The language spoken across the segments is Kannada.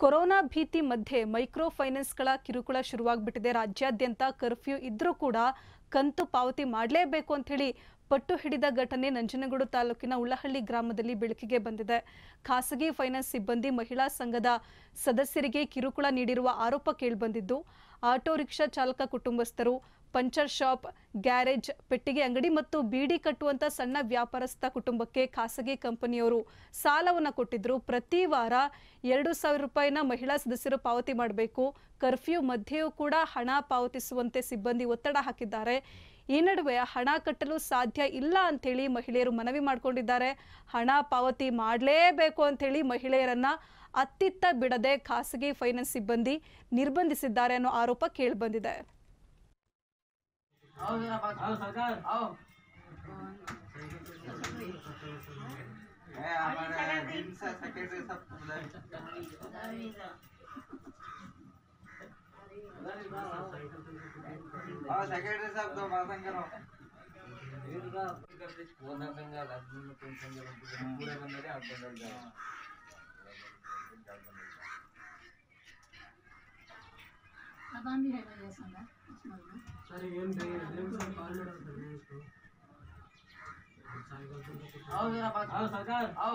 ಕೊರೋನಾ ಭೀತಿ ಮಧ್ಯೆ ಮೈಕ್ರೋ ಫೈನಾನ್ಸ್ಗಳ ಕಿರುಕುಳ ಶುರುವಾಗ್ಬಿಟ್ಟಿದೆ ರಾಜ್ಯಾದ್ಯಂತ ಕರ್ಫ್ಯೂ ಇದ್ರೂ ಕೂಡ ಕಂತು ಪಾವತಿ ಮಾಡಲೇಬೇಕು ಅಂತ ಹೇಳಿ ಪಟ್ಟು ಹಿಡಿದ ಘಟನೆ ನಂಜನಗೂಡು ತಾಲೂಕಿನ ಉಳ್ಳಹಳ್ಳಿ ಗ್ರಾಮದಲ್ಲಿ ಬೆಳಕಿಗೆ ಬಂದಿದೆ ಖಾಸಗಿ ಫೈನಾನ್ಸ್ ಸಿಬ್ಬಂದಿ ಮಹಿಳಾ ಸಂಘದ ಸದಸ್ಯರಿಗೆ ಕಿರುಕುಳ ನೀಡಿರುವ ಆರೋಪ ಕೇಳಿಬಂದಿದ್ದು ಆಟೋ ರಿಕ್ಷಾ ಚಾಲಕ ಕುಟುಂಬಸ್ಥರು ಪಂಚರ್ ಶಾಪ್ ಗ್ಯಾರೇಜ್ ಪೆಟ್ಟಿಗೆ ಅಂಗಡಿ ಮತ್ತು ಬೀಡಿ ಕಟ್ಟುವಂತ ಸಣ್ಣ ವ್ಯಾಪಾರಸ್ಥ ಕುಟುಂಬಕ್ಕೆ ಖಾಸಗಿ ಕಂಪನಿಯವರು ಸಾಲವನ್ನು ಕೊಟ್ಟಿದ್ರು ಪ್ರತಿ ವಾರ ಎರಡು ಸಾವಿರ ರೂಪಾಯಿನ ಮಹಿಳಾ ಸದಸ್ಯರು ಪಾವತಿ ಮಾಡಬೇಕು ಕರ್ಫ್ಯೂ ಮಧ್ಯೆಯೂ ಕೂಡ ಹಣ ಪಾವತಿಸುವಂತೆ ಸಿಬ್ಬಂದಿ ಒತ್ತಡ ಹಾಕಿದ್ದಾರೆ ಈ ನಡುವೆ ಹಣ ಕಟ್ಟಲು ಸಾಧ್ಯ ಇಲ್ಲ ಅಂತೇಳಿ ಮಹಿಳೆಯರು ಮನವಿ ಮಾಡಿಕೊಂಡಿದ್ದಾರೆ ಹಣ ಪಾವತಿ ಮಾಡಲೇಬೇಕು ಅಂತೇಳಿ ಮಹಿಳೆಯರನ್ನ ಅತ್ತಿತ್ತ ಬಿಡದೆ ಖಾಸಗಿ ಫೈನಾನ್ಸ್ ಸಿಬ್ಬಂದಿ ನಿರ್ಬಂಧಿಸಿದ್ದಾರೆ ಅನ್ನೋ ಆರೋಪ ಕೇಳಿಬಂದಿದೆ आओ जरा बात आओ सरकार आओ है हमारे दिन से सेक्रेटरी सब उधर हाँ सेक्रेटरी साहब तो भाषण करो पूरे बंदे आप बंदर जाओ आगामी है भैया संगा उसमें भी। आओ जरा बात आओ सरकार आओ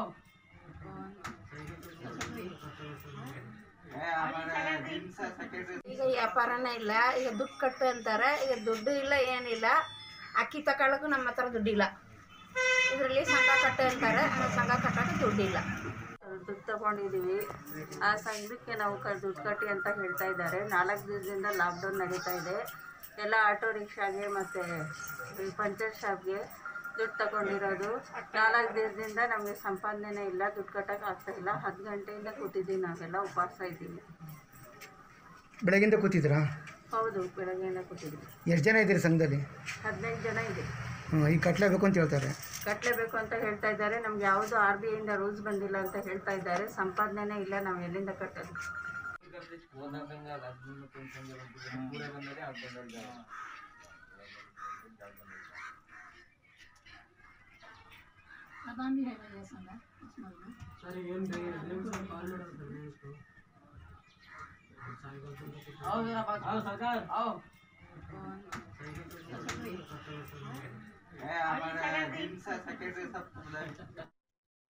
है हमारे दिन से सेक्रेटरी ಈಗ ವ್ಯಾಪಾರನೇ ಇಲ್ಲ ಈಗ ದುಡ್ಡು ಕಟ್ಟು ಅಂತಾರೆ ಈಗ ದುಡ್ಡು ಇಲ್ಲ ಏನಿಲ್ಲ ಅಕ್ಕಿ ತಗೊಳ್ಳೋಕ್ಕೂ ನಮ್ಮ ಹತ್ರ ದುಡ್ಡಿಲ್ಲ ಇದರಲ್ಲಿ ಸಂಘ ಕಟ್ಟು ಅಂತಾರೆ ಆ ಸಂಘ ಕಟ್ಟೋಕ್ಕೆ ದುಡ್ಡಿಲ್ಲ ದುಡ್ಡು ತಗೊಂಡಿದ್ದೀವಿ ಆ ಸಂಘಕ್ಕೆ ನಾವು ಕ ದುಡ್ಡು ಕಟ್ಟಿ ಅಂತ ಹೇಳ್ತಾ ಇದ್ದಾರೆ ನಾಲ್ಕು ದಿವಸದಿಂದ ಲಾಕ್ಡೌನ್ ನಡೀತಾ ಇದೆ ಎಲ್ಲ ಆಟೋ ರಿಕ್ಷಾಗೆ ಮತ್ತು ಈ ಪಂಚರ್ ಶಾಪ್ಗೆ ದುಡ್ಡು ತಗೊಂಡಿರೋದು ನಾಲ್ಕು ದಿವಸದಿಂದ ನಮಗೆ ಸಂಪಾದನೆ ಇಲ್ಲ ದುಡ್ಡು ಕಟ್ಟೋಕೆ ಆಗ್ತಾ ಇಲ್ಲ ಹತ್ತು ಗಂಟೆಯಿಂದ ಕೂತಿದ್ದೀವಿ ನಾವೆಲ್ಲ ಉಪವಾಸ ಇದ್ದೀವಿ ಬೆಳಗಿಂದ ಕೂತಿದ್ರಾ ಹೌದು ಬೆಳಗ್ಗೆಯಿಂದ ಕೂತಿದ್ದೀವಿ ಎಷ್ಟು ಜನ ಇದ್ದೀರಿ ಸಂಘದಲ್ಲಿ ಹದಿನೈದು ಜನ ಇದೆ ಹ್ಮ್, ಈಗ ಕಟ್ಟಲೇಬೇಕು ಅಂತ ಹೇಳ್ತಾರೆ ಕಟ್ಟಲೇಬೇಕು ಅಂತ ಹೇಳ್ತಾ ಇದ್ದಾರೆ ನಮ್ಗೆ ಯಾವುದು ಆರ್ ಬಿ ಐಯಿಂದ ರೂಲ್ಸ್ ಬಂದಿಲ್ಲ ಅಂತ ಹೇಳ್ತಾ ಇದ್ದಾರೆ ಸಂಪಾದನೆ ಇಲ್ಲ ನಾವು ಎಲ್ಲಿಂದ ಕಟ್ಟೋದು पूरे बंदे आप बंदर जाओ आगामी है भैया संगा उसमें भी। आओ जरा बात आओ सरकार आओ है हमारे दिन से सेक्रेटरी सब उधर